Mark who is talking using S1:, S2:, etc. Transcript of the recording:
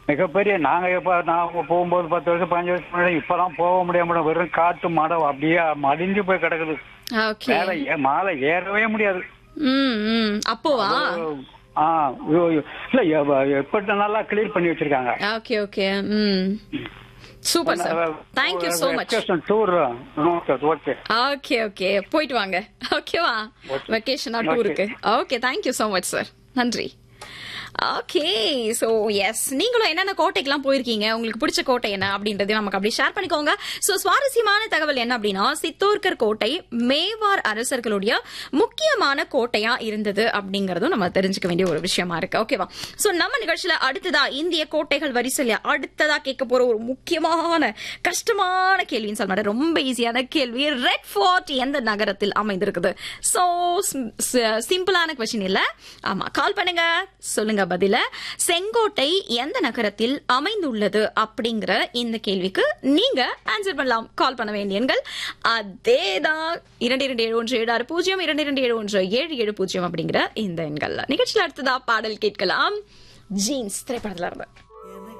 S1: மிகப்பெரிய நாங்க இப்ப நான் போகும்போது பத்து வருஷம் பதினஞ்சு வருஷம் முன்னாடி இப்பெல்லாம் போக முடியாம வெறும் காட்டு மடம் அப்படியே மடிஞ்சு போய் கிடக்குது
S2: ஓகே
S1: மேல ஏ- மாலை ஏறவே முடியாது
S2: ம் ம் அப்போவா
S1: ஆ ஐயோ, ஐயோ. இல்ல எ- எப்படி நல்லா கிளியர் பண்ணி வச்சிருக்காங்க
S2: okay okay hmm super sir thank you so much
S1: tour okay
S2: okay okay போயிட்டு வாங்க ஓகேவா வெக்கேஷனா டூருக்கு okay thank you so much sir நன்றி ஓகே ஸோ எஸ் நீங்களும் என்னென்ன கோட்டைக்கெல்லாம் போயிருக்கீங்க உங்களுக்கு பிடிச்ச கோட்டை என்ன அப்படின்றதையும் நமக்கு அப்படி ஷேர் பண்ணிக்கோங்க ஸோ சுவாரஸ்யமான தகவல் என்ன அப்படின்னா சித்தோர்கர் கோட்டை மேவார் அரசர்களுடைய முக்கியமான கோட்டையா இருந்தது அப்படிங்கறதும் நம்ம தெரிஞ்சுக்க வேண்டிய ஒரு விஷயமா இருக்கு ஓகேவா ஸோ நம்ம நிகழ்ச்சியில அடுத்ததா இந்திய கோட்டைகள் வரிசையில அடுத்ததா கேட்க போற ஒரு முக்கியமான கஷ்டமான கேள்வின்னு சொல்ல மாட்டேன் ரொம்ப ஈஸியான கேள்வி ரெட் ஃபோர்ட் எந்த நகரத்தில் அமைந்திருக்குது ஸோ சிம்பிளான கொஸ்டின் இல்ல ஆமா கால் பண்ணுங்க சொல்லுங்க பதில செங்கோட்டை எந்த நகரத்தில் அமைந்துள்ளது அப்படிங்கிற இந்த கேள்விக்கு நீங்க ஆன்சர் பண்ணலாம் கால் பண்ண வேண்டிய எண்கள் அதேதான் இரண்டு இரண்டு ஏழு ஒன்று ஏழு ஆறு பூஜ்ஜியம் இரண்டு இரண்டு ஏழு ஒன்று ஏழு ஏழு பூஜ்ஜியம் அப்படிங்கிற இந்த எண்கள் நிகழ்ச்சியில் அடுத்ததா பாடல் கேட்கலாம் ஜீன்ஸ் திரைப்படத்துல இருந்து